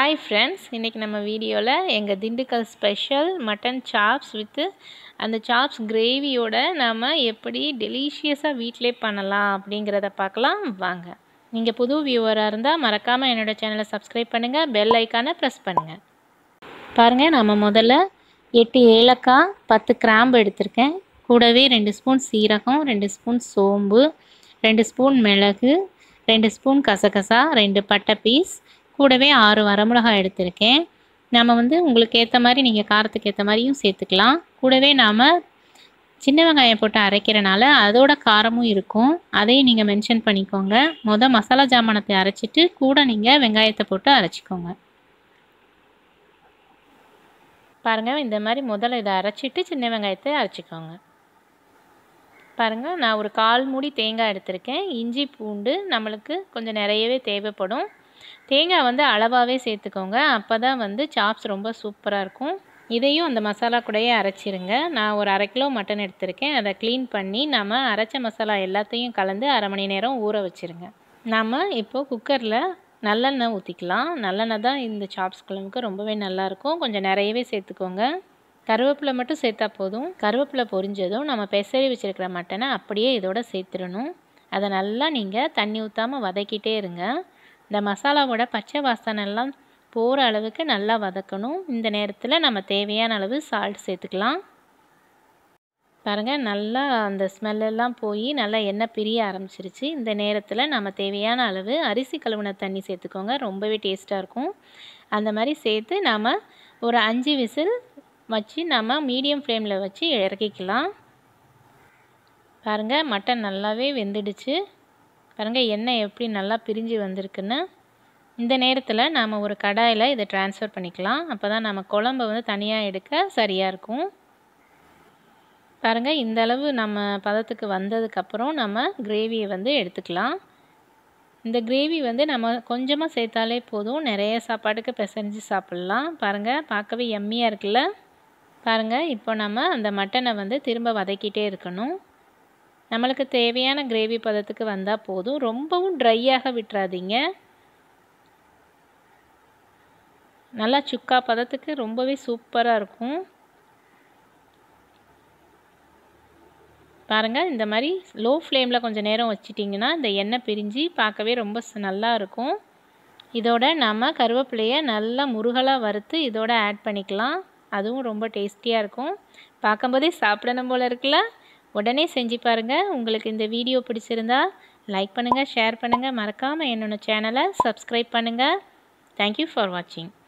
hi friends இன்றைக்கி நம்ம வீடியோவில் எங்கள் திண்டுக்கல் ஸ்பெஷல் மட்டன் சாப்ஸ் வித்து அந்த சாப்ஸ் கிரேவியோட நம்ம எப்படி டெலிஷியஸாக வீட்டிலே பண்ணலாம் அப்படிங்கிறத பார்க்கலாம் வாங்க நீங்கள் புது வியூவராக இருந்தால் மறக்காமல் என்னோடய சேனலை சப்ஸ்கிரைப் பண்ணுங்கள் பெல் ஐக்கானை ப்ரெஸ் பண்ணுங்கள் பாருங்கள் நம்ம முதல்ல எட்டு ஏலக்காய் பத்து கிராம்பு எடுத்திருக்கேன் கூடவே ரெண்டு ஸ்பூன் சீரகம் ரெண்டு ஸ்பூன் சோம்பு ரெண்டு ஸ்பூன் மிளகு ரெண்டு ஸ்பூன் கசகசா ரெண்டு பட்டை பீஸ் கூடவே ஆறு வரமிளகாய் எடுத்திருக்கேன் நம்ம வந்து உங்களுக்கு ஏற்ற மாதிரி நீங்கள் காரத்துக்கு ஏற்ற மாதிரியும் சேர்த்துக்கலாம் கூடவே நாம் சின்ன வெங்காயம் போட்டு அரைக்கிறனால அதோட காரமும் இருக்கும் அதையும் நீங்கள் மென்ஷன் பண்ணிக்கோங்க மொதல் மசாலா ஜாமானத்தை அரைச்சிட்டு கூட நீங்கள் வெங்காயத்தை போட்டு அரைச்சிக்கோங்க பாருங்கள் இந்த மாதிரி முதல்ல இதை அரைச்சிட்டு சின்ன வெங்காயத்தை அரைச்சிக்கோங்க பாருங்கள் நான் ஒரு கால் மூடி தேங்காய் எடுத்திருக்கேன் இஞ்சி பூண்டு நம்மளுக்கு கொஞ்சம் நிறையவே தேவைப்படும் தேங்காய் வந்து அளவாகவே சேர்த்துக்கோங்க அப்போ தான் வந்து சாப்ஸ் ரொம்ப சூப்பராக இருக்கும் இதையும் அந்த மசாலா கூடயே அரைச்சிருங்க நான் ஒரு அரை கிலோ மட்டன் எடுத்திருக்கேன் அதை க்ளீன் பண்ணி நம்ம அரைச்ச மசாலா எல்லாத்தையும் கலந்து அரை மணி நேரம் ஊற வச்சுருங்க நம்ம இப்போது குக்கரில் நல்லெண்ணெய் ஊற்றிக்கலாம் நல்லெண்ணெய் தான் இந்த சாப்ஸ் குழம்புக்கு ரொம்பவே நல்லாயிருக்கும் கொஞ்சம் நிறையவே சேர்த்துக்கோங்க கருவேப்பிலை மட்டும் சேர்த்தா போதும் கருவேப்பிலை பொரிஞ்சதும் நம்ம பெசரி வச்சுருக்கிற மட்டனை அப்படியே இதோட சேர்த்துடணும் அதை நல்லா நீங்கள் தண்ணி ஊற்றாமல் வதக்கிட்டே இருங்க இந்த மசாலாவோட பச்சை வாசனைலாம் போகிற அளவுக்கு நல்லா வதக்கணும் இந்த நேரத்தில் நம்ம தேவையான அளவு சால்ட் சேர்த்துக்கலாம் பாருங்கள் நல்லா அந்த ஸ்மெல்லெல்லாம் போய் நல்லா எண்ணெய் பிரிய ஆரம்பிச்சிருச்சு இந்த நேரத்தில் நம்ம தேவையான அளவு அரிசி கழுவுன தண்ணி சேர்த்துக்கோங்க ரொம்பவே டேஸ்ட்டாக இருக்கும் அந்த மாதிரி சேர்த்து நாம் ஒரு அஞ்சு விசில் வச்சு நம்ம மீடியம் ஃப்ளேமில் வச்சு இறக்கிக்கலாம் பாருங்கள் மட்டன் நல்லாவே வெந்துடுச்சு பாருங்கள் எண்ணெய் எப்படி நல்லா பிரிஞ்சு வந்திருக்குன்னு இந்த நேரத்தில் நாம் ஒரு கடாயில் இதை ட்ரான்ஸ்ஃபர் பண்ணிக்கலாம் அப்போ தான் நம்ம குழம்ப வந்து தனியாக எடுக்க சரியாக இருக்கும் பாருங்கள் இந்த அளவு நம்ம பதத்துக்கு வந்ததுக்கப்புறம் நம்ம கிரேவியை வந்து எடுத்துக்கலாம் இந்த கிரேவி வந்து நம்ம கொஞ்சமாக சேர்த்தாலே போதும் நிறைய சாப்பாட்டுக்கு பிசைஞ்சு சாப்பிட்லாம் பாருங்கள் பார்க்கவே எம்மியாக இருக்குல்ல பாருங்கள் இப்போ நம்ம அந்த மட்டனை வந்து திரும்ப வதக்கிட்டே இருக்கணும் நம்மளுக்கு தேவையான கிரேவி பதத்துக்கு வந்தால் போதும் ரொம்பவும் ட்ரையாக விட்டுறாதீங்க நல்லா சுக்கா பதத்துக்கு ரொம்பவே சூப்பராக இருக்கும் பாருங்கள் இந்த மாதிரி லோ ஃப்ளேமில் கொஞ்சம் நேரம் வச்சிட்டிங்கன்னா இந்த எண்ணெய் பிரிஞ்சு பார்க்கவே ரொம்ப நல்லா இருக்கும் இதோட நம்ம கருவேப்பிலையை நல்லா முருகலாக வறுத்து இதோட ஆட் பண்ணிக்கலாம் அதுவும் ரொம்ப டேஸ்டியாக இருக்கும் பார்க்கும்போதே சாப்பிடணும் போல் இருக்குல்ல உடனே செஞ்சு பாருங்கள் உங்களுக்கு இந்த வீடியோ பிடிச்சிருந்தா லைக் பண்ணுங்கள் ஷேர் பண்ணுங்கள் மறக்காமல் என்னோடய சேனலை சப்ஸ்கிரைப் பண்ணுங்கள் தேங்க்யூ ஃபார் வாட்சிங்